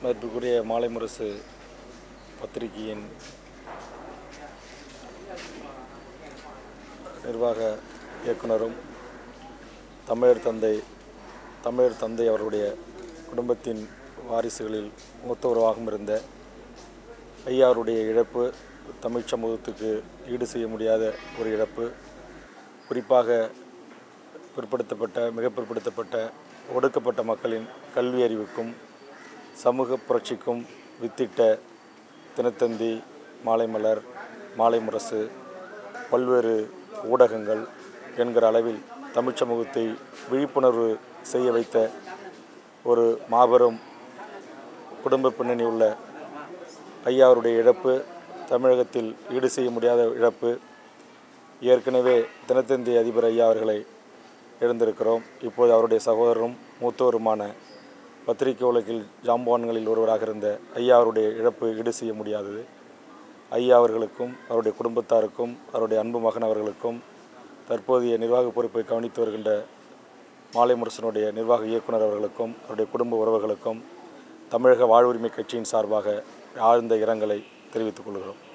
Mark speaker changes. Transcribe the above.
Speaker 1: மதிப்புக்குரிய மாலை முரசு பத்திரிகையின் நிர்வாக இயக்குனரும் தமிழர் தந்தை தமிழர் தந்தை அவர்களுடைய குடும்பத்தின் வாரிசுகளில் மூத்தவராகவும் இருந்த ஐயா அவருடைய இழப்பு தமிழ் சமூகத்துக்கு ஈடு செய்ய முடியாத ஒரு இழப்பு குறிப்பாக பிற்படுத்தப்பட்ட மிக பிற்படுத்தப்பட்ட ஒடுக்கப்பட்ட மக்களின் கல்வி அறிவுக்கும் சமூக புரட்சிக்கும் வித்திட்ட தினத்தந்தி மாலைமலர் மாலை முரசு பல்வேறு ஊடகங்கள் என்கிற அளவில் தமிழ் சமூகத்தை விழிப்புணர்வு செய்ய வைத்த ஒரு மாபெரும் குடும்ப பின்னணி உள்ள ஐயா அவருடைய இழப்பு தமிழகத்தில் ஈடு செய்ய முடியாத இழப்பு ஏற்கனவே தினத்தந்தி அதிபர் ஐயா அவர்களை எழுந்திருக்கிறோம் இப்போது அவருடைய சகோதரரும் மூத்தவருமான பத்திரிகை உலகில் ஜாம்பவான்களில் ஒருவராக இருந்த ஐயா அவருடைய இழப்பு ஈடு செய்ய முடியாதது ஐயா அவர்களுக்கும் அவருடைய குடும்பத்தாருக்கும் அவருடைய அன்பு மகன் அவர்களுக்கும் தற்போதைய நிர்வாக பொறுப்பை கவனித்து வருகின்ற மாலை முரசனுடைய நிர்வாக இயக்குனர் அவர்களுக்கும் அவருடைய குடும்ப உறவுகளுக்கும் தமிழக வாழ்வுரிமை கட்சியின் சார்பாக ஆழ்ந்த இரங்கலை தெரிவித்துக் கொள்கிறோம்